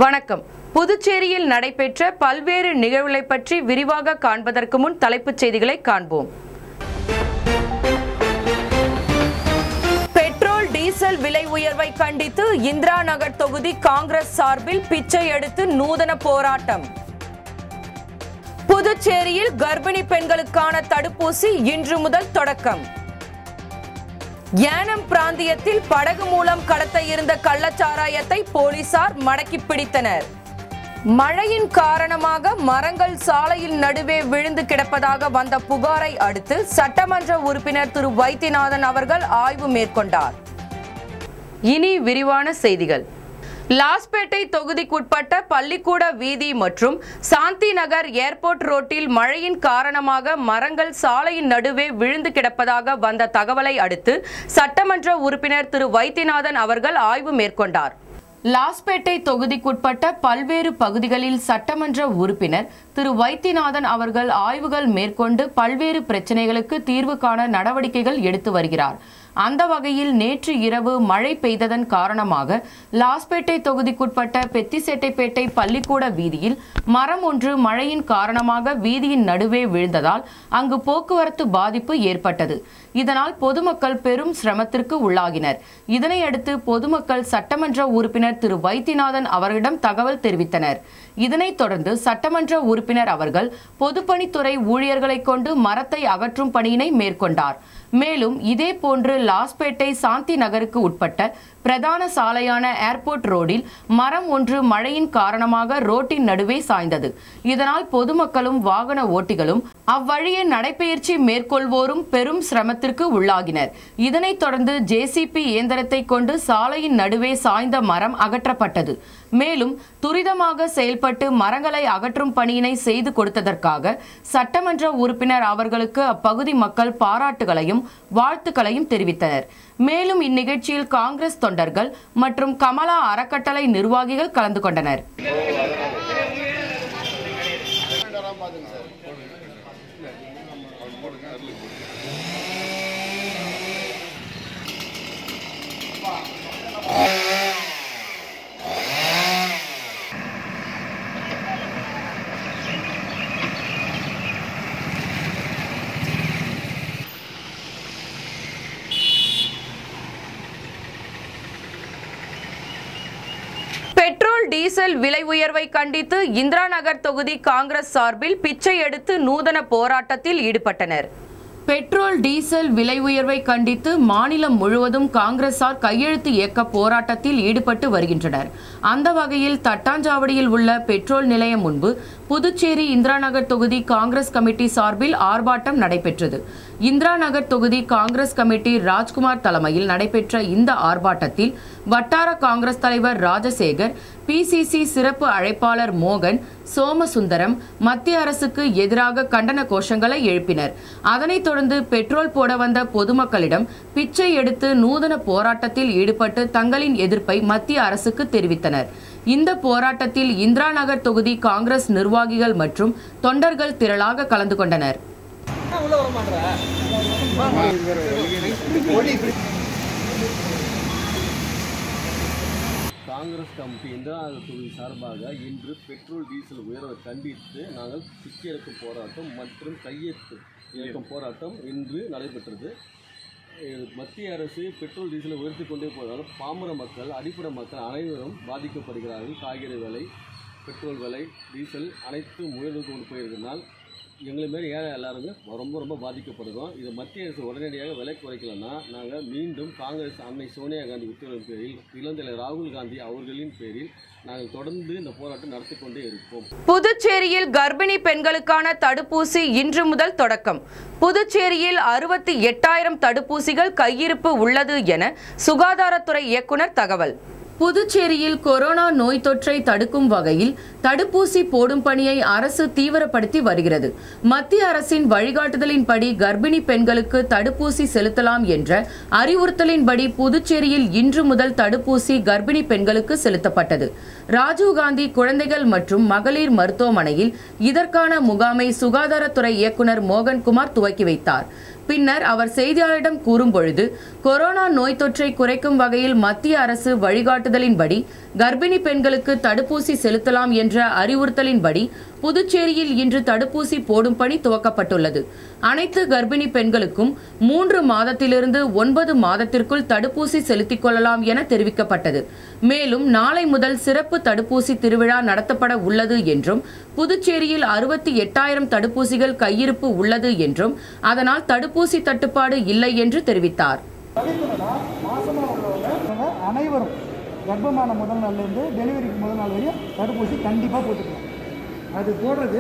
வணக்கம் புதுச்சேரியில் நடைபெற்ற பல்வேறு நிகழ்வுகளை பற்றி விரிவாக காண்பதற்கு முன் தலைப்புச் செய்திகளை காண்போம் பெட்ரோல் டீசல் விலை உயர்வை கண்டித்து இந்திரா நகர் தொகுதி காங்கிரஸ் சார்பில் பிச்சை எடுத்து நூதன போராட்டம் புதுச்சேரியில் கர்ப்பிணி பெண்களுக்கான தடுப்பூசி இன்று முதல் தொடக்கம் ஏனம் பிராந்தியத்தில் படகு மூலம் கடத்த இருந்த கள்ளச்சாராயத்தை போலீசார் மடக்கி பிடித்தனர் மழையின் காரணமாக மரங்கள் சாலையில் நடுவே விழுந்து கிடப்பதாக வந்த புகாரை அடுத்து சட்டமன்ற உறுப்பினர் திரு வைத்தியநாதன் அவர்கள் ஆய்வு மேற்கொண்டார் இனி விரிவான செய்திகள் லாஸ்பேட்டை தொகுதிக்குட்பட்ட பள்ளிக்கூட வீதி மற்றும் சாந்தி நகர் ஏர்போர்ட் ரோட்டில் மழையின் காரணமாக மரங்கள் சாலையின் நடுவே விழுந்து கிடப்பதாக வந்த தகவலை அடுத்து சட்டமன்ற உறுப்பினர் திரு வைத்தியநாதன் அவர்கள் ஆய்வு மேற்கொண்டார் லாஸ்பேட்டை தொகுதிக்குட்பட்ட பல்வேறு பகுதிகளில் சட்டமன்ற உறுப்பினர் திரு வைத்தியநாதன் அவர்கள் ஆய்வுகள் மேற்கொண்டு பல்வேறு பிரச்சனைகளுக்கு தீர்வு காண நடவடிக்கைகள் எடுத்து வருகிறார் அந்த வகையில் நேற்று இரவு மழை பெய்ததன் காரணமாக லாஸ்பேட்டை தொகுதிக்குட்பட்ட பெத்திசெட்டைப்பேட்டை பள்ளிக்கூட வீதியில் மரம் ஒன்று மழையின் காரணமாக வீதியின் நடுவே விழுந்ததால் அங்கு போக்குவரத்து பாதிப்பு ஏற்பட்டது இதனால் பொதுமக்கள் பெரும் சிரமத்திற்கு உள்ளாகினர் இதனையடுத்து பொதுமக்கள் சட்டமன்ற உறுப்பினர் திரு வைத்தியநாதன் அவர்களிடம் தகவல் தெரிவித்தனர் இதனைத் தொடர்ந்து சட்டமன்ற உறுப்பினர் அவர்கள் பொதுப்பணித்துறை ஊழியர்களை கொண்டு மரத்தை அகற்றும் பணியினை மேற்கொண்டார் மேலும் இதே போன்று லாஸ்பேட்டை சாந்தி நகருக்கு உட்பட்ட பிரதான சாலையான ஏர்போர்ட் ரோடில் மரம் ஒன்று மழையின் காரணமாக ரோட்டின் நடுவே சாய்ந்தது இதனால் பொதுமக்களும் வாகன ஓட்டிகளும் அவ்வழியே நடைபயிற்சி மேற்கொள்வோரும் பெரும் சிரமத்திற்கு உள்ளாகினர் இதனைத் தொடர்ந்து ஜேசிபி இயந்திரத்தை கொண்டு சாலையின் நடுவே சாய்ந்த மரம் அகற்றப்பட்டது மேலும் துரிதமாக செயல்பட்டு மரங்களை அகற்றும் பணியினை செய்து கொடுத்ததற்காக சட்டமன்ற உறுப்பினர் அவர்களுக்கு அப்பகுதி மக்கள் பாராட்டுகளையும் வாழ்த்துக்களையும் தெரிவித்தனர் மேலும் இந்நிகழ்ச்சியில் காங்கிரஸ் தொண்டர்கள் மற்றும் கமலா அறக்கட்டளை நிர்வாகிகள் கலந்து கொண்டனர் பெட்ரோல் டீசல் விலை உயர்வை கண்டித்து இந்திரா நகர் தொகுதி காங்கிரஸ் சார்பில் பிச்சை எடுத்து நூதன போராட்டத்தில் ஈடுபட்டனர் பெட்ரோல் டீசல் விலை உயர்வை கண்டித்து மாநிலம் முழுவதும் காங்கிரசார் கையெழுத்து இயக்க போராட்டத்தில் ஈடுபட்டு வருகின்றனர் அந்த வகையில் தட்டாஞ்சாவடியில் உள்ள பெட்ரோல் நிலையம் முன்பு புதுச்சேரி இந்திரா நகர் தொகுதி காங்கிரஸ் கமிட்டி சார்பில் ஆர்ப்பாட்டம் நடைபெற்றது இந்திரா நகர் தொகுதி காங்கிரஸ் கமிட்டி ராஜ்குமார் தலைமையில் நடைபெற்ற இந்த ஆர்ப்பாட்டத்தில் வட்டார காங்கிரஸ் தலைவர் ராஜசேகர் பிசிசி சிறப்பு அழைப்பாளர் மோகன் சோமசுந்தரம் மத்திய அரசுக்கு எதிராக கண்டன கோஷங்களை எழுப்பினர் அதனைத் தொடர்ந்து பெட்ரோல் போட வந்த பொதுமக்களிடம் பிச்சை எடுத்து நூதன போராட்டத்தில் ஈடுபட்டு தங்களின் எதிர்ப்பை மத்திய அரசுக்கு தெரிவித்தனர் இந்த போராட்டத்தில் இந்திரா நகர் தொகுதி காங்கிரஸ் நிர்வாகிகள் மற்றும் தொண்டர்கள் திரளாக கலந்து கொண்டனர் காங்கிரஸ் கமிட்டி இந்திரா நகர் தொகுதி சார்பாக இன்று பெட்ரோல் டீசல் உயர்வை கண்டித்து நாங்கள் பிச்சை எடுக்கும் போராட்டம் மற்றும் கையெழுத்து இயக்கம் போராட்டம் இன்று நடைபெற்றது இது மத்திய அரசு பெட்ரோல் டீசலை உயர்த்தி கொண்டே போவதால் பாமர மக்கள் அடிப்படை மக்கள் அனைவரும் பாதிக்கப்படுகிறார்கள் காய்கறி விலை பெட்ரோல் விலை டீசல் அனைத்தும் உயர்ந்து கொண்டு போயிருந்தனால் எங்களை மாரி ஏழை எல்லாருமே ரொம்ப ரொம்ப பாதிக்கப்படுகிறோம் இது மத்திய அரசு உடனடியாக விலை குறைக்கலன்னா நாங்கள் மீண்டும் காங்கிரஸ் அன்னை சோனியா காந்தி உத்தரவின் பேரில் இளந்தலை ராகுல் காந்தி அவர்களின் பேரில் நாங்கள் தொடர்ந்து இந்த போராட்டம் நடத்தி கொண்டே இருப்போம் புதுச்சேரியில் கர்ப்பிணி பெண்களுக்கான தடுப்பூசி இன்று முதல் தொடக்கம் புதுச்சேரியில் அறுபத்தி எட்டாயிரம் தடுப்பூசிகள் கையிருப்பு உள்ளது என சுகாதாரத்துறை இயக்குனர் தகவல் புதுச்சேரியில் கொரோனா நோய் தொற்றை தடுக்கும் வகையில் தடுப்பூசி போடும் பணியை அரசு தீவிரப்படுத்தி வருகிறது மத்திய அரசின் வழிகாட்டுதலின்படி கர்ப்பிணி பெண்களுக்கு தடுப்பூசி செலுத்தலாம் என்ற அறிவுறுத்தலின்படி புதுச்சேரியில் இன்று முதல் தடுப்பூசி கர்ப்பிணி பெண்களுக்கு செலுத்தப்பட்டது ராஜீவ்காந்தி குழந்தைகள் மற்றும் மகளிர் மருத்துவமனையில் இதற்கான முகாமை சுகாதாரத்துறை இயக்குனர் மோகன்குமார் துவக்கி வைத்தார் பின்னர் அவர் செய்தியாளரிடம் கூறும்பொழுது கொரோனா நோய் தொற்றை குறைக்கும் வகையில் மத்திய அரசு வழிகாட்டுதலின்படி கர்ப்பிணி பெண்களுக்கு தடுப்பூசி செலுத்தலாம் என்ற அறிவுறுத்தலின்படி புதுச்சேரியில் இன்று தடுப்பூசி போடும் பணி துவக்கப்பட்டுள்ளது அனைத்து கர்ப்பிணி பெண்களுக்கும் மூன்று மாதத்திலிருந்து ஒன்பது மாதத்திற்குள் தடுப்பூசி செலுத்திக் கொள்ளலாம் என தெரிவிக்கப்பட்டது மேலும் நாளை முதல் சிறப்பு தடுப்பூசி திருவிழா நடத்தப்பட உள்ளது என்றும் புதுச்சேரியில் அறுபத்தி எட்டாயிரம் தடுப்பூசிகள் கையிருப்பு உள்ளது என்றும் அதனால் தடுப்பூசி தட்டுப்பாடு இல்லை என்று தெரிவித்தார் தவிர்க்கணும்னா மாசமாக உள்ளவங்க அவங்க அனைவரும் கர்ப்பமான முதல் நாள்லேருந்து டெலிவரிக்கு முதல் நாள் வரையும் தடுப்பூசி கண்டிப்பாக போட்டுக்கலாம் அது போடுறது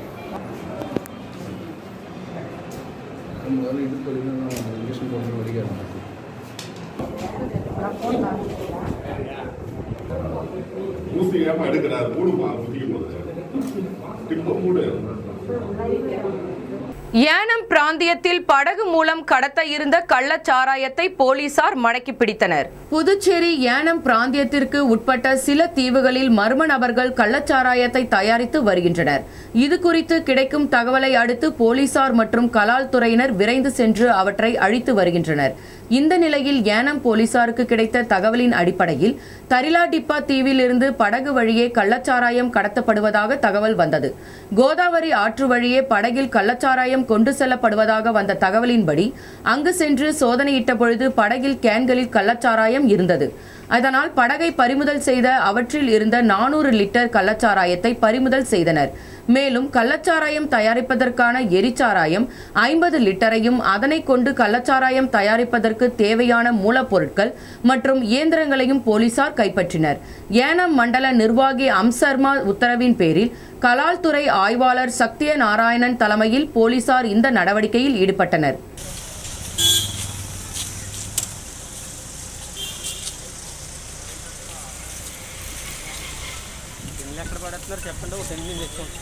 ஊசி ஏமா எடுக்கிறாரு மூடுமா ஊசிக்கும் போது டிப்பு மூடு ஏனம் பிராந்தியத்தில் படகு மூலம் கடத்த இருந்த கள்ளச்சாராயத்தை போலீசார் மடக்கி பிடித்தனர் புதுச்சேரி ஏனம் பிராந்தியத்திற்கு உட்பட்ட சில தீவுகளில் மர்ம நபர்கள் கள்ளச்சாராயத்தை தயாரித்து வருகின்றனர் இது குறித்து கிடைக்கும் தகவலை அடுத்து போலீசார் மற்றும் கலால் துறையினர் விரைந்து சென்று அவற்றை அழித்து வருகின்றனர் இந்த நிலையில் ஏனம் போலீசாருக்கு கிடைத்த தகவலின் அடிப்படையில் தரிலாடிப்பா தீவில் இருந்து படகு வழியே கள்ளச்சாராயம் கடத்தப்படுவதாக தகவல் வந்தது கோதாவரி ஆற்று வழியே படகில் கள்ளச்சாராயம் கொண்டு செல்லப்படுவதாக வந்த தகவலின்படி அங்கு சென்று சோதனையிட்ட பொழுது படகில் கேன்களில் கள்ளச்சாராயம் இருந்தது அதனால் படகை பறிமுதல் செய்த அவற்றில் இருந்த நானூறு லிட்டர் கள்ளச்சாராயத்தை பறிமுதல் செய்தனர் மேலும் கள்ளச்சாராயம் தயாரிப்பதற்கான எரிச்சாராயம் ஐம்பது லிட்டரையும் அதனை கொண்டு கள்ளச்சாராயம் தயாரிப்பதற்கு தேவையான மூலப்பொருட்கள் மற்றும் இயந்திரங்களையும் போலீசார் கைப்பற்றினர் ஏனம் மண்டல நிர்வாகி அம்சர்மா உத்தரவின் பேரில் கலால் துறை ஆய்வாளர் சக்திய நாராயணன் தலைமையில் போலீசார் இந்த நடவடிக்கையில் ஈடுபட்டனர் ఎక్కడ పడుతున్నారు చెప్పండి ఒక టెన్ మినిట్స్ తెచ్చుకోండి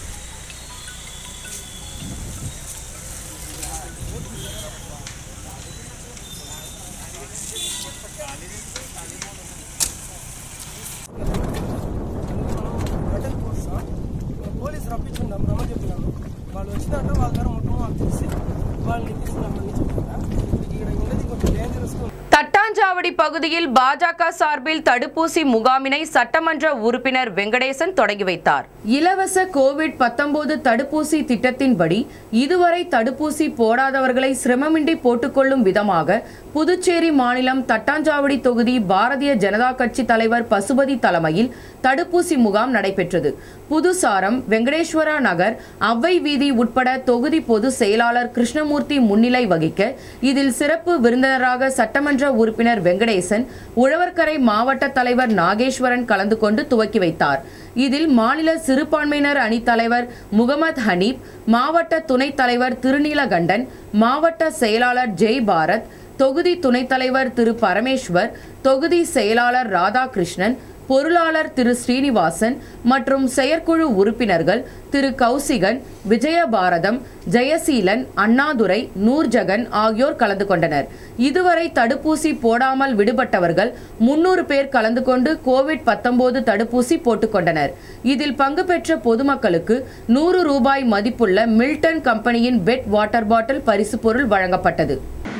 మెటల్ ఫోర్స్ పోలీసు రప్పించుందాం రమ్మని చెప్పినాను వాళ్ళు వచ్చినాక వాళ్ళ ద్వారా మొత్తం వాళ్ళు తెలిసి వాళ్ళని తీసుకున్నామని చెప్పినా ఇక్కడ ఉండేది కొంచెం డేంజరస్ தட்டாஞ்சாவடி பகுதியில் பாஜக சார்பில் தடுப்பூசி முகாமினை சட்டமன்ற உறுப்பினர் வெங்கடேசன் தொடங்கி வைத்தார் இலவச கோவிட் 19 தடுப்பூசி திட்டத்தின்படி இதுவரை தடுப்பூசி போடாதவர்களை சிரமமின்றி போட்டுக்கொள்ளும் விதமாக புதுச்சேரி மாநிலம் தட்டாஞ்சாவடி தொகுதி பாரதிய ஜனதா கட்சி தலைவர் பசுபதி தலைமையில் தடுப்பூசி முகாம் நடைபெற்றது புதுசாரம் வெங்கடேஸ்வரா நகர் அவ்வை வீதி உட்பட தொகுதி பொது செயலாளர் கிருஷ்ணமூர்த்தி முன்னிலை வகிக்க இதில் சிறப்பு விருந்தினராக சட்டமன்ற உறுப்பினர் வெங்கடேசன் உழவர்கரை மாவட்ட தலைவர் நாகேஸ்வரன் கலந்து கொண்டு துவக்கி வைத்தார் இதில் மாநில சிறுபான்மையினர் அணி தலைவர் முகமது ஹனீப் மாவட்ட துணைத் தலைவர் திருநீலகண்டன் மாவட்ட செயலாளர் ஜெய் பாரத் தொகுதி துணைத் தலைவர் திரு பரமேஸ்வர் தொகுதி செயலாளர் ராதாகிருஷ்ணன் பொருளாளர் திரு ஸ்ரீனிவாசன் மற்றும் செயற்குழு உறுப்பினர்கள் திரு கௌசிகன் விஜயபாரதம் ஜெயசீலன் அண்ணாதுரை நூர்ஜகன் ஆகியோர் கலந்து கொண்டனர் இதுவரை தடுப்பூசி போடாமல் விடுபட்டவர்கள் முன்னூறு பேர் கலந்து கொண்டு கோவிட் 19 தடுப்பூசி போட்டுக்கொண்டனர் இதில் பங்கு பெற்ற பொதுமக்களுக்கு நூறு ரூபாய் மதிப்புள்ள மில்டன் கம்பெனியின் பெட் வாட்டர் பாட்டில் பரிசு பொருள் வழங்கப்பட்டது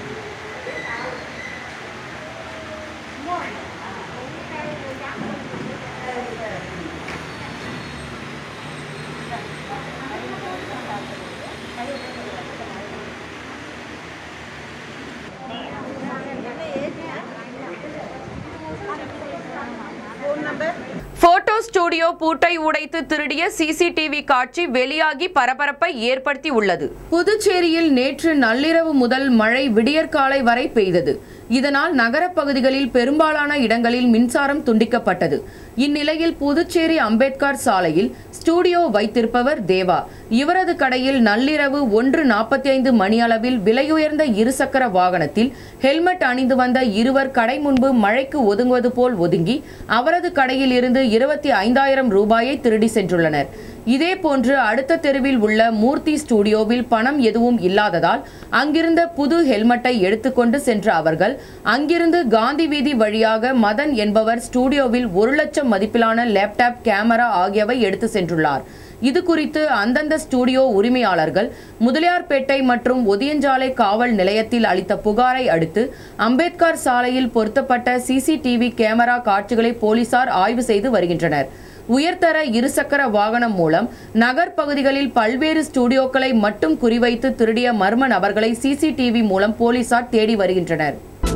போட்டோ ஸ்டுடியோ பூட்டை உடைத்து திருடிய சிசிடிவி காட்சி வெளியாகி பரபரப்பை ஏற்படுத்தி உள்ளது புதுச்சேரியில் நேற்று நள்ளிரவு முதல் மழை விடியற்காலை வரை பெய்தது இதனால் நகரப் பகுதிகளில் பெரும்பாலான இடங்களில் மின்சாரம் துண்டிக்கப்பட்டது இந்நிலையில் புதுச்சேரி அம்பேத்கர் சாலையில் ஸ்டுடியோ வைத்திருப்பவர் தேவா இவரது கடையில் நள்ளிரவு ஒன்று நாற்பத்தி ஐந்து மணியளவில் விலையுயர்ந்த இருசக்கர வாகனத்தில் ஹெல்மெட் அணிந்து வந்த இருவர் கடை முன்பு மழைக்கு ஒதுங்குவது போல் ஒதுங்கி அவரது கடையில் இருந்து இருபத்தி ஐந்தாயிரம் ரூபாயை திருடி சென்றுள்ளனர் இதேபோன்று அடுத்த தெருவில் உள்ள மூர்த்தி ஸ்டுடியோவில் பணம் எதுவும் இல்லாததால் அங்கிருந்த புது ஹெல்மெட்டை எடுத்துக்கொண்டு சென்ற அவர்கள் அங்கிருந்து காந்தி வீதி வழியாக மதன் என்பவர் ஸ்டுடியோவில் ஒரு லட்சம் மதிப்பிலான லேப்டாப் கேமரா ஆகியவை எடுத்து சென்றுள்ளார் இது குறித்து அந்தந்த ஸ்டுடியோ உரிமையாளர்கள் முதலியார்பேட்டை மற்றும் ஒதியஞ்சாலை காவல் நிலையத்தில் அளித்த புகாரை அடுத்து அம்பேத்கர் சாலையில் பொருத்தப்பட்ட சிசிடிவி கேமரா காட்சிகளை போலீசார் ஆய்வு செய்து வருகின்றனர் உயர்தர இருசக்கர வாகனம் மூலம் நகர் பகுதிகளில் பல்வேறு ஸ்டுடியோக்களை மட்டும் குறிவைத்து திருடிய மர்ம நபர்களை சிசிடிவி மூலம் போலீசார் தேடி வருகின்றனர்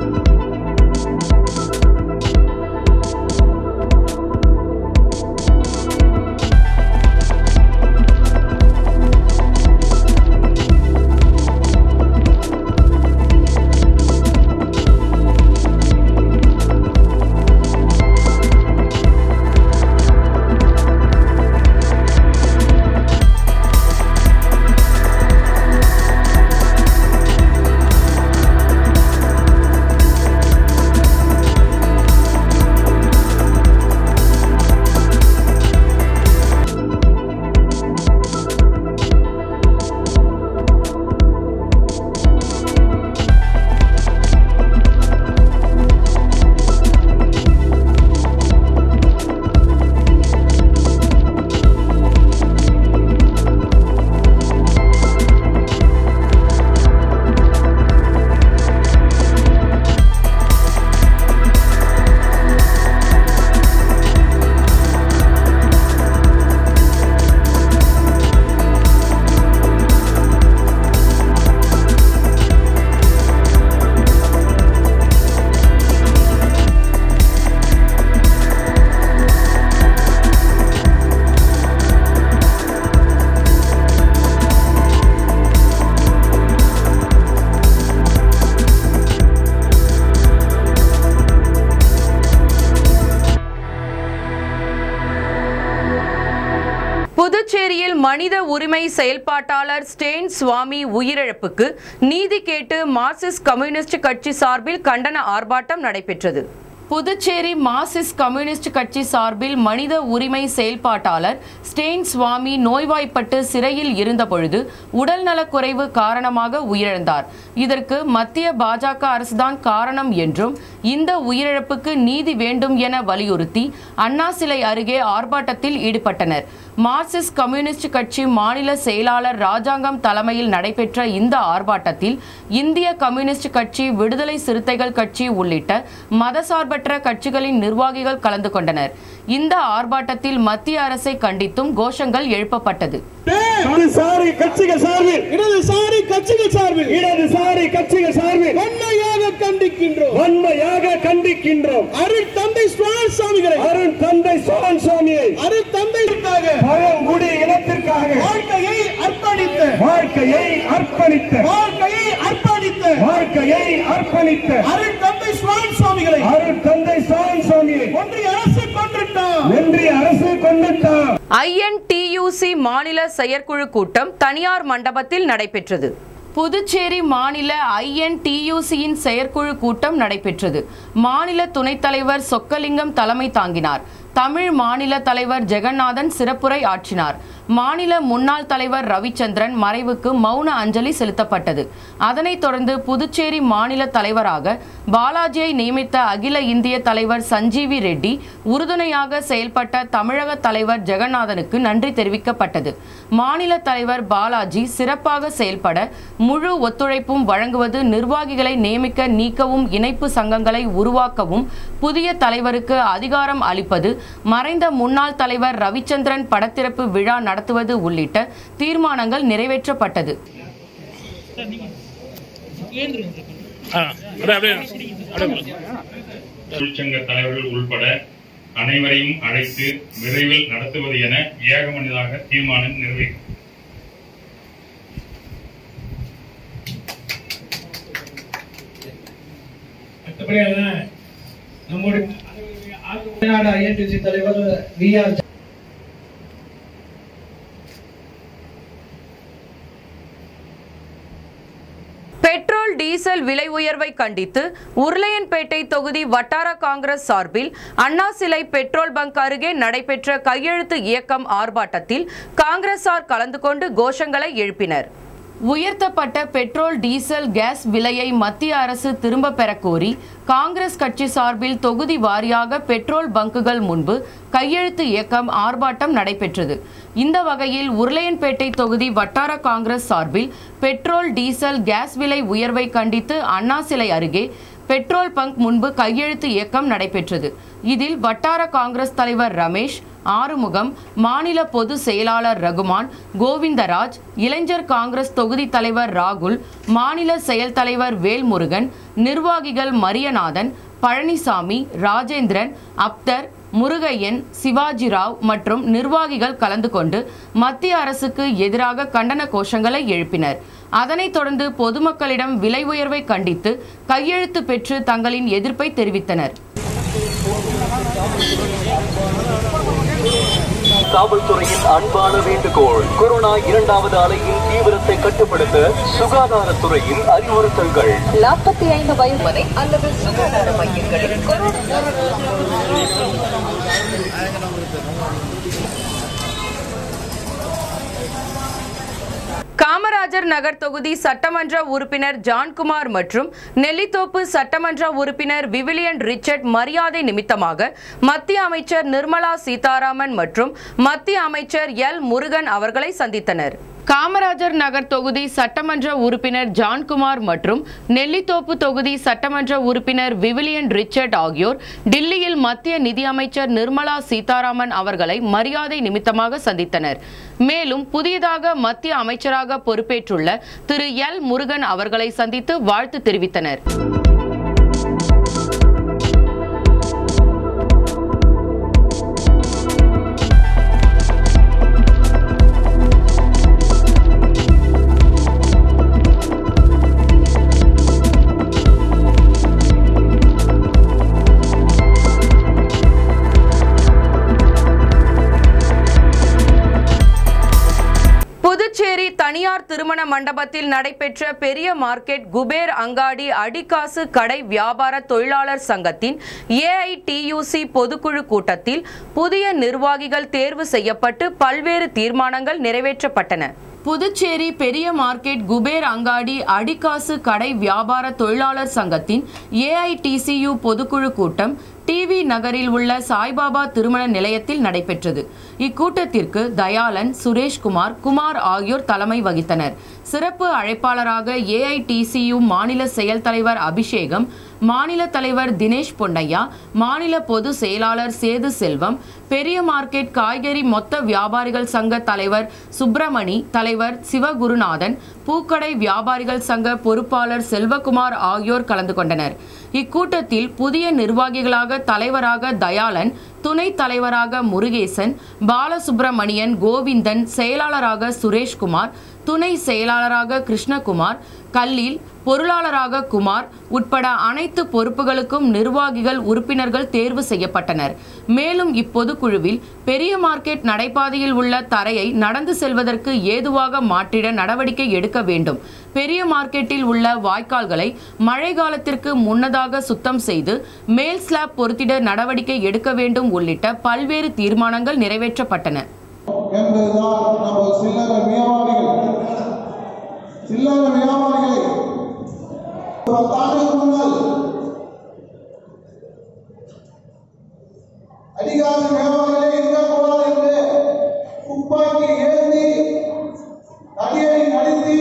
புதுச்சேரியில் மனித உரிமை செயல்பாட்டாளர் ஸ்டேன் சுவாமி உயிரிழப்புக்கு நீதி கேட்டு மார்க்சிஸ்ட் கம்யூனிஸ்ட் கட்சி சார்பில் கண்டன ஆர்ப்பாட்டம் நடைபெற்றது புதுச்சேரி மார்க்சிஸ்ட் கம்யூனிஸ்ட் கட்சி சார்பில் மனித உரிமை செயல்பாட்டாளர் ஸ்டேன் சுவாமி நோய்வாய்ப்பட்டு சிறையில் இருந்தபொழுது உடல்நலக்குறைவு காரணமாக உயிரிழந்தார் இதற்கு மத்திய பாஜக அரசுதான் காரணம் என்றும் இந்த உயிரிழப்புக்கு நீதி வேண்டும் என வலியுறுத்தி அண்ணா சிலை அருகே ஆர்ப்பாட்டத்தில் ஈடுபட்டனர் மார்க்சிஸ்ட் கம்யூனிஸ்ட் கட்சி மாநில செயலாளர் ராஜாங்கம் தலைமையில் நடைபெற்ற இந்த ஆர்ப்பாட்டத்தில் இந்திய கம்யூனிஸ்ட் கட்சி விடுதலை சிறுத்தைகள் கட்சி உள்ளிட்ட மதசார்பற்ற கட்சிகளின் நிர்வாகிகள் கலந்து கொண்டனர் இந்த ஆர்ப்பாட்டத்தில் மத்திய அரசை கண்டித்தும் கோஷங்கள் எழுப்பப்பட்டது இடதுசாரி கட்சிகள் சார்பில் இடதுசாரி கட்சிகள் சார்பில் இடதுசாரி கட்சிகள் சார்பில் வன்மையாக கண்டிக்கின்றோம் வன்மையாக கண்டிக்கின்றோம் அருள் தந்தை சுவாமி சுவாமிகளை அருண் தந்தை சோழன் சுவாமியை அருள் தந்தைக்காக பழங்குடி இனத்திற்காக வாழ்க்கையை அர்ப்பணித்த வாழ்க்கையை அர்ப்பணித்த வாழ்க்கையை அர்ப்பணித்த வாழ்க்கையை அர்ப்பணித்த அருள் தந்தை சுவாமி சுவாமிகளை அருண் தந்தை சோழன் சுவாமியை ஒன்றிய அரசு கொண்டிருந்தார் ஒன்றிய அரசு கொண்டுட்டார் ஐஎன்டியூசி மாநில செயற்குழு கூட்டம் தனியார் மண்டபத்தில் நடைபெற்றது புதுச்சேரி மாநில ஐஎன்டியூசியின் செயற்குழு கூட்டம் நடைபெற்றது மாநில துணைத் தலைவர் சொக்கலிங்கம் தலைமை தாங்கினார் தமிழ் மாநில தலைவர் ஜெகநாதன் சிறப்புரை ஆற்றினார் மாநில முன்னாள் தலைவர் ரவிச்சந்திரன் மறைவுக்கு மௌன அஞ்சலி செலுத்தப்பட்டது அதனைத் தொடர்ந்து புதுச்சேரி மாநில தலைவராக பாலாஜியை நியமித்த அகில இந்திய தலைவர் சஞ்சீவி ரெட்டி உறுதுணையாக செயல்பட்ட தமிழக தலைவர் ஜெகநாதனுக்கு நன்றி தெரிவிக்கப்பட்டது மாநில தலைவர் பாலாஜி சிறப்பாக செயல்பட முழு ஒத்துழைப்பும் வழங்குவது நிர்வாகிகளை நியமிக்க நீக்கவும் இணைப்பு சங்கங்களை உருவாக்கவும் புதிய தலைவருக்கு அதிகாரம் அளிப்பது மறைந்த முன்னாள் தலைவர் ரவிச்சந்திரன் படத்திறப்பு விழா நடத்துவது உள்ளிட்ட தீர்மானங்கள் நிறைவேற்றப்பட்டது தொழிற்சங்க தலைவர்கள் உள்பட அனைவரையும் அழைத்து விரைவில் நடத்துவது என ஏகமனதாக தீர்மானம் நிறைவேற்ற அடுத்தபடியாக நம்முடைய தமிழ்நாடு ஐஎன்டிசி தலைவர் வி ஆர் பெட்ரோல் டீசல் விலை உயர்வை கண்டித்து உருளையன்பேட்டை தொகுதி வட்டார காங்கிரஸ் சார்பில் அண்ணா சிலை பெட்ரோல் பங்க் அருகே நடைபெற்ற கையெழுத்து இயக்கம் ஆர்ப்பாட்டத்தில் காங்கிரசார் கலந்து கொண்டு கோஷங்களை எழுப்பினர் உயர்த்தப்பட்ட பெட்ரோல் டீசல் கேஸ் விலையை மத்திய அரசு திரும்ப பெறக் கோரி காங்கிரஸ் கட்சி சார்பில் தொகுதி வாரியாக பெட்ரோல் பங்குகள் முன்பு கையெழுத்து இயக்கம் ஆர்ப்பாட்டம் நடைபெற்றது இந்த வகையில் உருளையன்பேட்டை தொகுதி வட்டார காங்கிரஸ் சார்பில் பெட்ரோல் டீசல் கேஸ் விலை உயர்வை கண்டித்து அண்ணா சிலை அருகே பெட்ரோல் பங்க் முன்பு கையெழுத்து இயக்கம் நடைபெற்றது இதில் வட்டார காங்கிரஸ் தலைவர் ரமேஷ் ஆறுமுகம் மாநில பொதுச் செயலாளர் ரகுமான் கோவிந்தராஜ் இளைஞர் காங்கிரஸ் தொகுதி தலைவர் ராகுல் மாநில செயல் தலைவர் வேல்முருகன் நிர்வாகிகள் மரியநாதன் பழனிசாமி ராஜேந்திரன் அப்தர் முருகையன் சிவாஜிராவ் மற்றும் நிர்வாகிகள் கலந்து கொண்டு மத்திய அரசுக்கு எதிராக கண்டன கோஷங்களை எழுப்பினர் அதனைத் தொடர்ந்து பொதுமக்களிடம் விலை உயர்வை கண்டித்து கையெழுத்து பெற்று தங்களின் எதிர்ப்பை தெரிவித்தனர் காவல்துறையின் அன்பான வேண்டுகோள் கொரோனா இரண்டாவது அலையின் தீவிரத்தை கட்டுப்படுத்த சுகாதாரத்துறையின் அறிவுறுத்தல்கள் நாற்பத்தி ஐந்து வயது வரை அல்லது சுகாதார மையங்களில் கொரோனா காமராஜர் நகர் தொகுதி சட்டமன்ற உறுப்பினர் ஜான்குமார் மற்றும் நெல்லித்தோப்பு சட்டமன்ற உறுப்பினர் விவிலியன் ரிச்சர்ட் மரியாதை நிமித்தமாக மத்திய அமைச்சர் நிர்மலா சீதாராமன் மற்றும் மத்திய அமைச்சர் எல் முருகன் அவர்களை சந்தித்தனர் காமராஜர் நகர் தொகுதி சட்டமன்ற உறுப்பினர் ஜான்குமார் மற்றும் நெல்லித்தோப்பு தொகுதி சட்டமன்ற உறுப்பினர் விவிலியன் ரிச்சர்ட் ஆகியோர் டில்லியில் மத்திய நிதியமைச்சர் நிர்மலா சீதாராமன் அவர்களை மரியாதை நிமித்தமாக சந்தித்தனர் மேலும் புதியதாக மத்திய அமைச்சராக பொறுப்பேற்றுள்ள திரு எல் முருகன் அவர்களை சந்தித்து வாழ்த்து தெரிவித்தனர் புதுச்சேரி தனியார் திருமண மண்டபத்தில் நடைபெற்ற பெரிய மார்க்கெட் குபேர் அங்காடி அடிக்காசு கடை வியாபார தொழிலாளர் சங்கத்தின் ஏஐடியூசி பொதுக்குழு கூட்டத்தில் புதிய நிர்வாகிகள் தேர்வு செய்யப்பட்டு பல்வேறு தீர்மானங்கள் நிறைவேற்றப்பட்டன புதுச்சேரி பெரிய மார்க்கெட் குபேர் அங்காடி அடிக்காசு கடை வியாபார தொழிலாளர் சங்கத்தின் ஏஐடிசியு பொதுக்குழு கூட்டம் டிவி நகரில் உள்ள சாய்பாபா திருமண நிலையத்தில் நடைபெற்றது இக்கூட்டத்திற்கு தயாளன் சுரேஷ்குமார் குமார் ஆகியோர் தலைமை வகித்தனர் சிறப்பு அழைப்பாளராக ஏஐடிசியு மாநில செயல் தலைவர் அபிஷேகம் மாநில தலைவர் தினேஷ் பொன்னையா மாநில பொது செயலாளர் சேது செல்வம் பெரிய மார்க்கெட் காய்கறி மொத்த வியாபாரிகள் சங்க தலைவர் சுப்பிரமணி தலைவர் சிவகுருநாதன் பூக்கடை வியாபாரிகள் சங்க பொறுப்பாளர் செல்வகுமார் ஆகியோர் கலந்து கொண்டனர் இக்கூட்டத்தில் புதிய நிர்வாகிகளாக தலைவராக தயாளன் துணைத் தலைவராக முருகேசன் பாலசுப்பிரமணியன் கோவிந்தன் செயலாளராக சுரேஷ்குமார் துணை செயலாளராக கிருஷ்ணகுமார் கல்லீல் பொருளாளராக குமார் உட்பட அனைத்து பொறுப்புகளுக்கும் நிர்வாகிகள் உறுப்பினர்கள் தேர்வு செய்யப்பட்டனர் மேலும் இப்பொதுக்குழுவில் பெரிய மார்க்கெட் நடைபாதையில் உள்ள தரையை நடந்து செல்வதற்கு ஏதுவாக மாற்றிட நடவடிக்கை எடுக்க வேண்டும் பெரிய மார்க்கெட்டில் உள்ள வாய்க்கால்களை மழை காலத்திற்கு முன்னதாக சுத்தம் செய்து மேல் ஸ்லாப் பொருத்திட நடவடிக்கை எடுக்க வேண்டும் உள்ளிட்ட பல்வேறு தீர்மானங்கள் நிறைவேற்றப்பட்டன என்பதுதான் நம்ம சில்லறை வியாபாரிகள் சில்லறை வியாபாரிகளை பத்தாண்டுக்கு முன்னால் அதிகார வியாபாரிகளே இருக்கக்கூடாது என்று துப்பாக்கி ஏந்தி அடியடி நடத்தி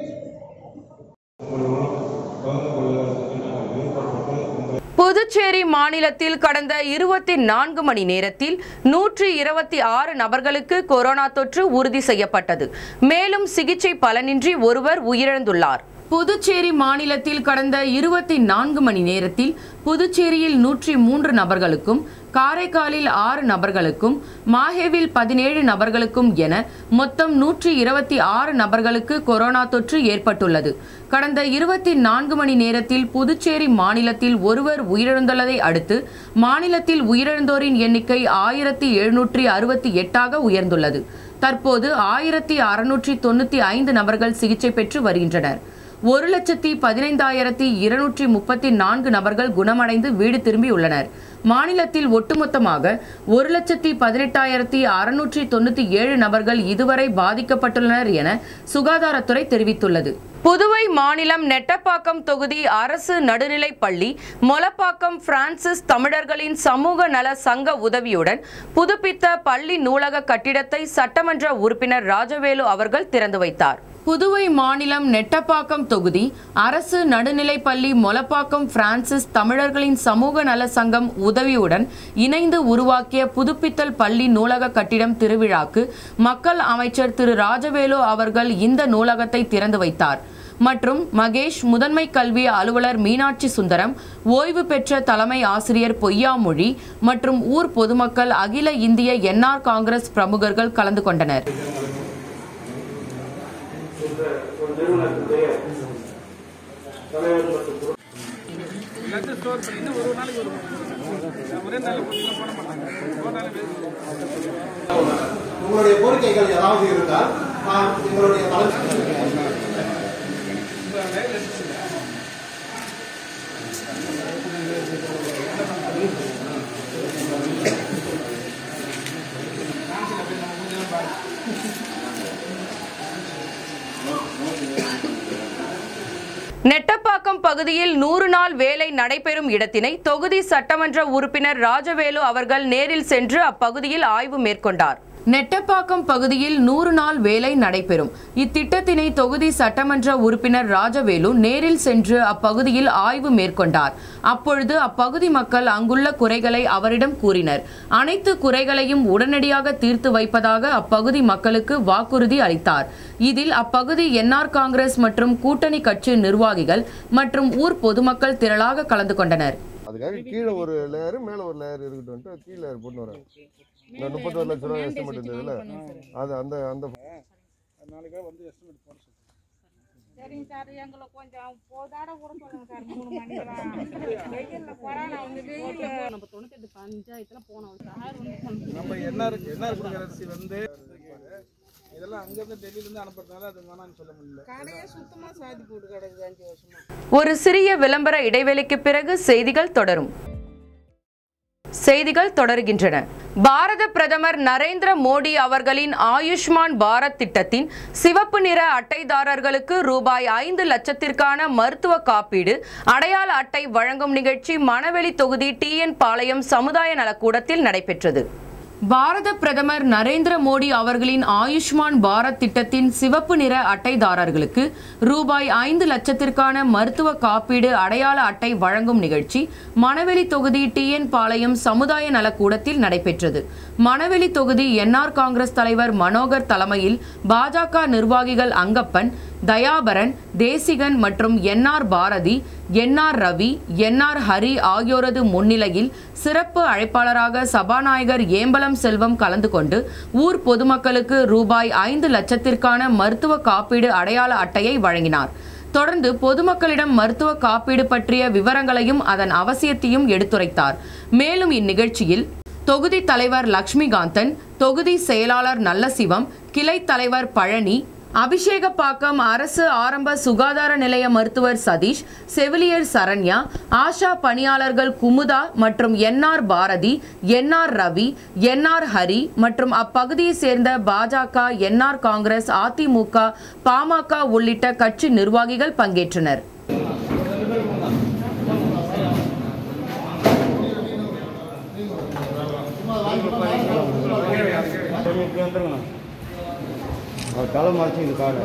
புதுச்சேரி மாநிலத்தில் கடந்த இருபத்தி நான்கு மணி நேரத்தில் நூற்றி இருபத்தி ஆறு நபர்களுக்கு கொரோனா தொற்று உறுதி செய்யப்பட்டது மேலும் சிகிச்சை பலனின்றி ஒருவர் உயிரிழந்துள்ளார் புதுச்சேரி மாநிலத்தில் கடந்த இருபத்தி நான்கு மணி நேரத்தில் புதுச்சேரியில் நூற்றி மூன்று நபர்களுக்கும் காரைக்காலில் ஆறு நபர்களுக்கும் மாஹேவில் பதினேழு நபர்களுக்கும் என மொத்தம் நூற்றி இருபத்தி ஆறு நபர்களுக்கு கொரோனா தொற்று ஏற்பட்டுள்ளது கடந்த இருபத்தி நான்கு மணி நேரத்தில் புதுச்சேரி மாநிலத்தில் ஒருவர் உயிரிழந்துள்ளதை அடுத்து மாநிலத்தில் உயிரிழந்தோரின் எண்ணிக்கை ஆயிரத்தி எழுநூற்றி அறுபத்தி எட்டாக உயர்ந்துள்ளது தற்போது ஆயிரத்தி அறுநூற்றி தொண்ணூற்றி ஐந்து நபர்கள் சிகிச்சை பெற்று வருகின்றனர் ஒரு லட்சத்தி பதினைந்தாயிரத்தி இருநூற்றி முப்பத்தி நான்கு நபர்கள் குணமடைந்து வீடு திரும்பியுள்ளனர் மாநிலத்தில் ஒட்டுமொத்தமாக ஒரு லட்சத்தி பதினெட்டாயிரத்தி அறுநூற்றி தொண்ணூற்றி ஏழு நபர்கள் இதுவரை பாதிக்கப்பட்டுள்ளனர் என சுகாதாரத்துறை தெரிவித்துள்ளது புதுவை மாநிலம் நெட்டப்பாக்கம் தொகுதி அரசு நடுநிலைப் பள்ளி மொலப்பாக்கம் பிரான்சிஸ் தமிழர்களின் சமூக நல சங்க உதவியுடன் புதுப்பித்த பள்ளி நூலக கட்டிடத்தை சட்டமன்ற உறுப்பினர் ராஜவேலு அவர்கள் திறந்து வைத்தார் புதுவை மாநிலம் நெட்டப்பாக்கம் தொகுதி அரசு நடுநிலைப்பள்ளி மொலப்பாக்கம் பிரான்சிஸ் தமிழர்களின் சமூக நல சங்கம் உதவியுடன் இணைந்து உருவாக்கிய புதுப்பித்தல் பள்ளி நூலக கட்டிடம் திருவிழாக்கு மக்கள் அமைச்சர் திரு ராஜவேலு அவர்கள் இந்த நூலகத்தை திறந்து வைத்தார் மற்றும் மகேஷ் முதன்மை கல்வி அலுவலர் மீனாட்சி சுந்தரம் ஓய்வு பெற்ற தலைமை ஆசிரியர் பொய்யாமொழி மற்றும் ஊர் பொதுமக்கள் அகில இந்திய என்ஆர் காங்கிரஸ் பிரமுகர்கள் கலந்து கொண்டனர் ஒரு நிறுவனத்துடைய தலைவர் மற்றும் எல்லாத்தையும் ஸ்டோர் பண்ணி இன்னும் ஒரு நாளைக்கு ஒரு ஒரே நாள் போட்டீங்கன்னா போட மாட்டாங்க ஒரு நாள் உங்களுடைய கோரிக்கைகள் ஏதாவது இருந்தால் நான் எங்களுடைய தலைமை நெட்டப்பாக்கம் பகுதியில் நூறு நாள் வேலை நடைபெறும் இடத்தினை தொகுதி சட்டமன்ற உறுப்பினர் ராஜவேலு அவர்கள் நேரில் சென்று அப்பகுதியில் ஆய்வு மேற்கொண்டார் நெட்டப்பாக்கம் பகுதியில் நூறு நாள் வேலை நடைபெறும் இத்திட்டத்தினை தொகுதி சட்டமன்ற உறுப்பினர் ராஜவேலு நேரில் சென்று அப்பகுதியில் ஆய்வு மேற்கொண்டார் அப்பொழுது அப்பகுதி மக்கள் அங்குள்ள குறைகளை அவரிடம் கூறினர் அனைத்து குறைகளையும் உடனடியாக தீர்த்து வைப்பதாக அப்பகுதி மக்களுக்கு வாக்குறுதி அளித்தார் இதில் அப்பகுதி என்ஆர் காங்கிரஸ் மற்றும் கூட்டணி கட்சி நிர்வாகிகள் மற்றும் ஊர் பொதுமக்கள் திரளாக கலந்து கொண்டனர் அதுக்காக கீழே ஒரு லேயர் மேலே ஒரு லேயர் இருக்கட்டும் கீழே லேயர் போட்டு வரேன் இந்த முப்பத்தொரு லட்ச ரூபா எஸ்டிமேட் இருந்ததுல அது அந்த அந்த நாளைக்கு வந்து எஸ்டிமேட் போட சரிங்க சார் எங்களை கொஞ்சம் போதாட கூட சொல்லுங்க சார் மூணு மணிக்கெல்லாம் வெயில்ல கொரோனா வந்து வெயில்ல நம்ம தொண்ணூத்தெட்டு பஞ்சாயத்துல போனோம் சார் வந்து நம்ம என்ஆர் என்ஆர் குடியரசி வந்து இதெல்லாம் அங்கேருந்து டெல்லியிலேருந்து அனுப்புறதுனால அது வேணாம்னு சொல்ல முடியல கடையே சுத்தமா சாதி போட்டு கிடக்குது அஞ்சு வருஷமா ஒரு சிறிய விளம்பர இடைவெளிக்கு பிறகு செய்திகள் தொடரும் செய்திகள் தொடர்கின்றன பாரத பிரதமர் நரேந்திர மோடி அவர்களின் ஆயுஷ்மான் பாரத் திட்டத்தின் சிவப்பு நிற அட்டைதாரர்களுக்கு ரூபாய் ஐந்து லட்சத்திற்கான மருத்துவ காப்பீடு அடையாள அட்டை வழங்கும் நிகழ்ச்சி மணவெளி தொகுதி டிஎன் பாளையம் சமுதாய நலக்கூடத்தில் நடைபெற்றது பாரத பிரதமர் நரேந்திர மோடி அவர்களின் ஆயுஷ்மான் பாரத் திட்டத்தின் சிவப்பு நிற அட்டைதாரர்களுக்கு ரூபாய் ஐந்து லட்சத்திற்கான மருத்துவ காப்பீடு அடையாள அட்டை வழங்கும் நிகழ்ச்சி மணவெளி தொகுதி டிஎன் பாளையம் சமுதாய நலக்கூடத்தில் நடைபெற்றது மணவெளி தொகுதி என்ஆர் காங்கிரஸ் தலைவர் மனோகர் தலைமையில் பாஜக நிர்வாகிகள் அங்கப்பன் தயாபரன் தேசிகன் மற்றும் N R Bharathi N R Ravi N R Hari ஆகியோரது முன்னிலையில் சிறப்பு அழைப்பாளராக சபாநாயகர் ஏம்பலம் செல்வம் கலந்து கொண்டு ஊர் பொதுமக்களுக்கு ரூபாய் ஐந்து லட்சத்திற்கான மருத்துவ காப்பீடு அடையாள அட்டையை வழங்கினார் தொடர்ந்து பொதுமக்களிடம் மருத்துவ காப்பீடு பற்றிய விவரங்களையும் அதன் அவசியத்தையும் எடுத்துரைத்தார் மேலும் இந்நிகழ்ச்சியில் தொகுதி தலைவர் லக்ஷ்மிகாந்தன் தொகுதி செயலாளர் நல்லசிவம் கிளை தலைவர் பழனி அபிஷேகப்பாக்கம் அரசு ஆரம்ப சுகாதார நிலைய மருத்துவர் சதீஷ் செவிலியர் சரண்யா ஆஷா பணியாளர்கள் குமுதா மற்றும் N R Bharathi N R Ravi N R Hari மற்றும் அப்பகுதியை சேர்ந்த பாஜக என்ஆர் காங்கிரஸ் அதிமுக பாமக உள்ளிட்ட கட்சி நிர்வாகிகள் பங்கேற்றனர் அவர் தலை மறைச்சி இது காடு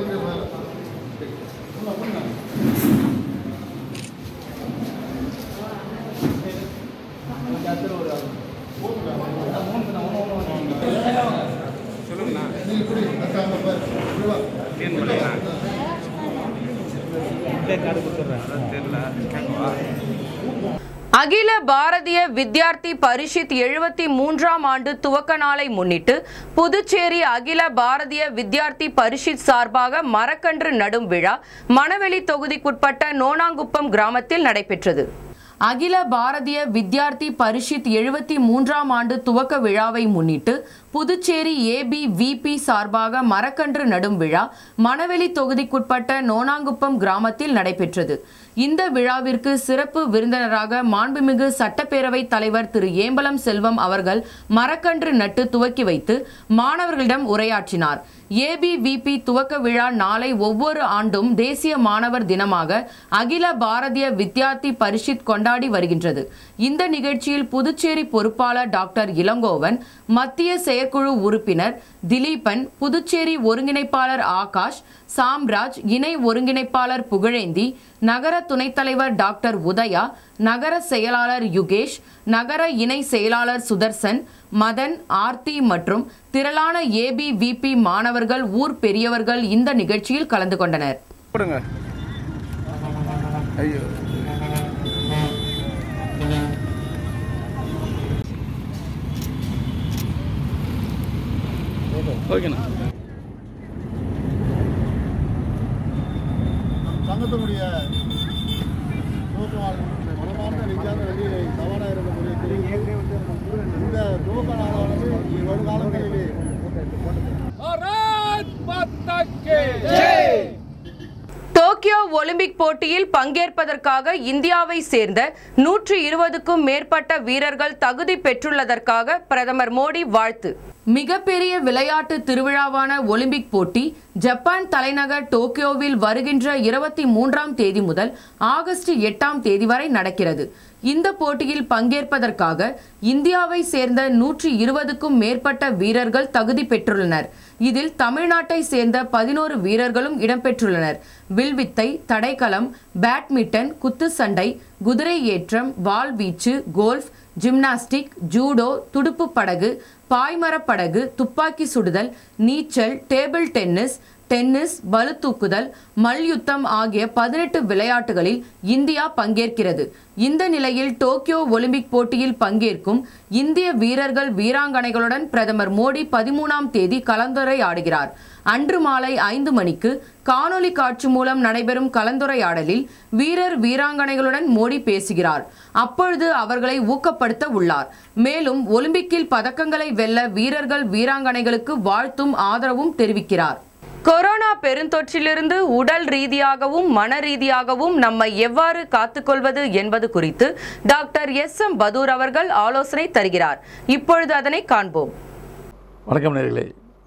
கார்டு கொடுத்துட்றேன் அதான் தெரியல கேட்கவா அகில பாரதிய வித்யார்த்தி பரிஷத் எழுபத்தி மூன்றாம் ஆண்டு துவக்க நாளை முன்னிட்டு புதுச்சேரி அகில பாரதிய வித்யார்த்தி பரிஷத் சார்பாக மரக்கன்று நடும் விழா மணவெளி தொகுதிக்குட்பட்ட நோனாங்குப்பம் கிராமத்தில் நடைபெற்றது அகில பாரதிய வித்யார்த்தி பரிஷத் எழுபத்தி மூன்றாம் ஆண்டு துவக்க விழாவை முன்னிட்டு புதுச்சேரி ஏபி விபி சார்பாக மரக்கன்று நடும் விழா மணவெளி தொகுதிக்குட்பட்ட நோனாங்குப்பம் கிராமத்தில் நடைபெற்றது இந்த விழாவிற்கு சிறப்பு விருந்தினராக மாண்புமிகு சட்டப்பேரவை தலைவர் திரு ஏம்பலம் செல்வம் அவர்கள் மரக்கன்று நட்டு துவக்கி வைத்து மாணவர்களிடம் உரையாற்றினார் ஏபிவிபி துவக்க விழா நாளை ஒவ்வொரு ஆண்டும் தேசிய மாணவர் தினமாக அகில பாரதிய வித்யார்த்தி பரிஷத் கொண்டாடி வருகின்றது இந்த நிகழ்ச்சியில் புதுச்சேரி பொறுப்பாளர் டாக்டர் இளங்கோவன் மத்திய செயற்குழு உறுப்பினர் திலீபன் புதுச்சேரி ஒருங்கிணைப்பாளர் ஆகாஷ் சாம்ராஜ் இணை ஒருங்கிணைப்பாளர் புகழேந்தி நகர துணைத் தலைவர் டாக்டர் உதயா நகர செயலாளர் யுகேஷ் நகர இணை செயலாளர் சுதர்சன் மதன் ஆர்த்தி மற்றும் திரளான ஏபி விபி மாணவர்கள் ஊர் பெரியவர்கள் இந்த நிகழ்ச்சியில் கலந்து கொண்டனர் போடுங்க ஐயோ ஓகேண்ணா சங்கத்தினுடைய துவக்க மனமார்ந்த நெஞ்சார்ந்த நன்றியை தவறாக இருந்த முறையை தெரிவித்து இந்த துவக்க நாளானது வருகாலங்களிலே டோக்கியோ ஒலிம்பிக் போட்டியில் பங்கேற்பதற்காக இந்தியாவை சேர்ந்த நூற்று இருபதுக்கும் மேற்பட்ட வீரர்கள் தகுதி பெற்றுள்ளதற்காக பிரதமர் மோடி வாழ்த்து மிகப்பெரிய விளையாட்டு திருவிழாவான ஒலிம்பிக் போட்டி ஜப்பான் தலைநகர் டோக்கியோவில் வருகின்ற இருபத்தி மூன்றாம் தேதி முதல் ஆகஸ்ட் எட்டாம் தேதி வரை நடக்கிறது இந்த போட்டியில் பங்கேற்பதற்காக இந்தியாவை சேர்ந்த நூற்றி இருபதுக்கும் மேற்பட்ட வீரர்கள் தகுதி பெற்றுள்ளனர் இதில் தமிழ்நாட்டை சேர்ந்த பதினோரு வீரர்களும் இடம்பெற்றுள்ளனர் வில்வித்தை தடைக்கலம் பேட்மிண்டன் குத்துச்சண்டை குதிரை ஏற்றம் வாள்வீச்சு கோல்ஃப் ஜிம்னாஸ்டிக் ஜூடோ துடுப்பு படகு பாய்மரப் படகு துப்பாக்கி சுடுதல் நீச்சல் டேபிள் டென்னிஸ் டென்னிஸ் பளுதூக்குதல் மல்யுத்தம் ஆகிய பதினெட்டு விளையாட்டுகளில் இந்தியா பங்கேற்கிறது இந்த நிலையில் டோக்கியோ ஒலிம்பிக் போட்டியில் பங்கேற்கும் இந்திய வீரர்கள் வீராங்கனைகளுடன் பிரதமர் மோடி பதிமூணாம் தேதி கலந்துரையாடுகிறார் அன்று மாலை ஐந்து மணிக்கு காணொலி காட்சி மூலம் நடைபெறும் கலந்துரையாடலில் வீரர் வீராங்கனைகளுடன் மோடி பேசுகிறார் அப்பொழுது அவர்களை ஊக்கப்படுத்த உள்ளார் மேலும் ஒலிம்பிக்கில் பதக்கங்களை வெல்ல வீரர்கள் வீராங்கனைகளுக்கு வாழ்த்தும் ஆதரவும் தெரிவிக்கிறார் கொரோனா பெருந்தொற்றிலிருந்து உடல் ரீதியாகவும் மன ரீதியாகவும் நம்மை எவ்வாறு காத்துக்கொள்வது என்பது குறித்து டாக்டர் எஸ் எம் பதூர் அவர்கள் ஆலோசனை தருகிறார் இப்பொழுது அதனை காண்போம் வணக்கம் நேர்களே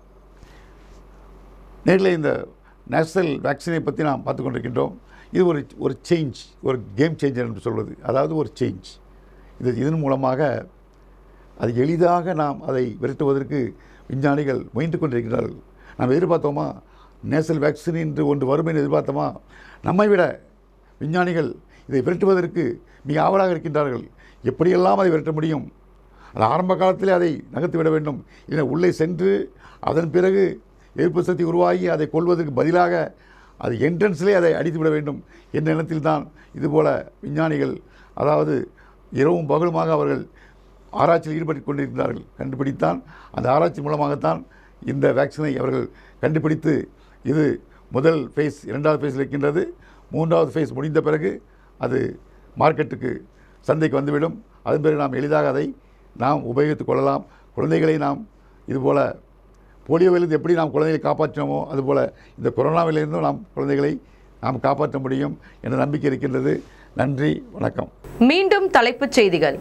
நேர்களே இந்த நேஷனல் வேக்சினை பற்றி நாம் பார்த்து கொண்டிருக்கின்றோம் இது ஒரு ஒரு சேஞ்ச் ஒரு கேம் சேஞ்சர் என்று சொல்வது அதாவது ஒரு சேஞ்ச் இது இதன் மூலமாக அது எளிதாக நாம் அதை விரட்டுவதற்கு விஞ்ஞானிகள் முயன்று கொண்டிருக்கிறார்கள் நாம் எதிர்பார்த்தோமா நேஷனல் வேக்சின் என்று ஒன்று வரும் என்று எதிர்பார்த்தோமா நம்மை விட விஞ்ஞானிகள் இதை விரட்டுவதற்கு மிக ஆவலாக இருக்கின்றார்கள் எப்படியெல்லாம் அதை விரட்ட முடியும் அது ஆரம்ப காலத்திலே அதை நகர்த்தி விட வேண்டும் இல்லை உள்ளே சென்று அதன் பிறகு எதிர்ப்பு சக்தி உருவாகி அதை கொள்வதற்கு பதிலாக அது என்ட்ரன்ஸ்லேயே அதை அடித்து விட வேண்டும் என்ற எண்ணத்தில் தான் இதுபோல விஞ்ஞானிகள் அதாவது இரவும் பகலுமாக அவர்கள் ஆராய்ச்சியில் ஈடுபட்டு கொண்டிருக்கிறார்கள் கண்டுபிடித்தான் அந்த ஆராய்ச்சி மூலமாகத்தான் இந்த வேக்சினை அவர்கள் கண்டுபிடித்து இது முதல் ஃபேஸ் இரண்டாவது ஃபேஸில் இருக்கின்றது மூன்றாவது ஃபேஸ் முடிந்த பிறகு அது மார்க்கெட்டுக்கு சந்தைக்கு வந்துவிடும் அதன் பிறகு நாம் எளிதாக அதை நாம் உபயோகித்துக் கொள்ளலாம் குழந்தைகளை நாம் இதுபோல் போலியோவிலிருந்து எப்படி நாம் குழந்தைகளை காப்பாற்றினோமோ அதுபோல் இந்த கொரோனாவிலிருந்தும் நாம் குழந்தைகளை நாம் காப்பாற்ற முடியும் என்ற நம்பிக்கை இருக்கின்றது நன்றி வணக்கம் மீண்டும் தலைப்புச் செய்திகள்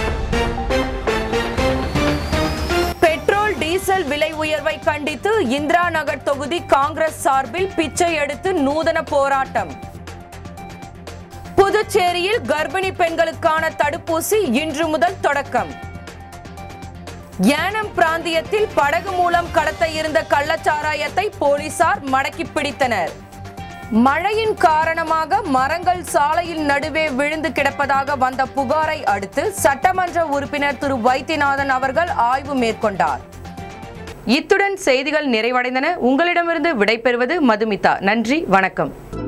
பெட்ரோல் டீசல் விலை உயர்வை கண்டித்து இந்திரா நகர் தொகுதி காங்கிரஸ் சார்பில் பிச்சை எடுத்து நூதன போராட்டம் புதுச்சேரியில் கர்ப்பிணி பெண்களுக்கான தடுப்பூசி இன்று முதல் தொடக்கம் ஏனம் பிராந்தியத்தில் படகு மூலம் கடத்த இருந்த கள்ளச்சாராயத்தை போலீசார் மடக்கி பிடித்தனர் மழையின் காரணமாக மரங்கள் சாலையில் நடுவே விழுந்து கிடப்பதாக வந்த புகாரை அடுத்து சட்டமன்ற உறுப்பினர் திரு வைத்தியநாதன் அவர்கள் ஆய்வு மேற்கொண்டார் இத்துடன் செய்திகள் நிறைவடைந்தன உங்களிடமிருந்து விடைபெறுவது மதுமிதா நன்றி வணக்கம்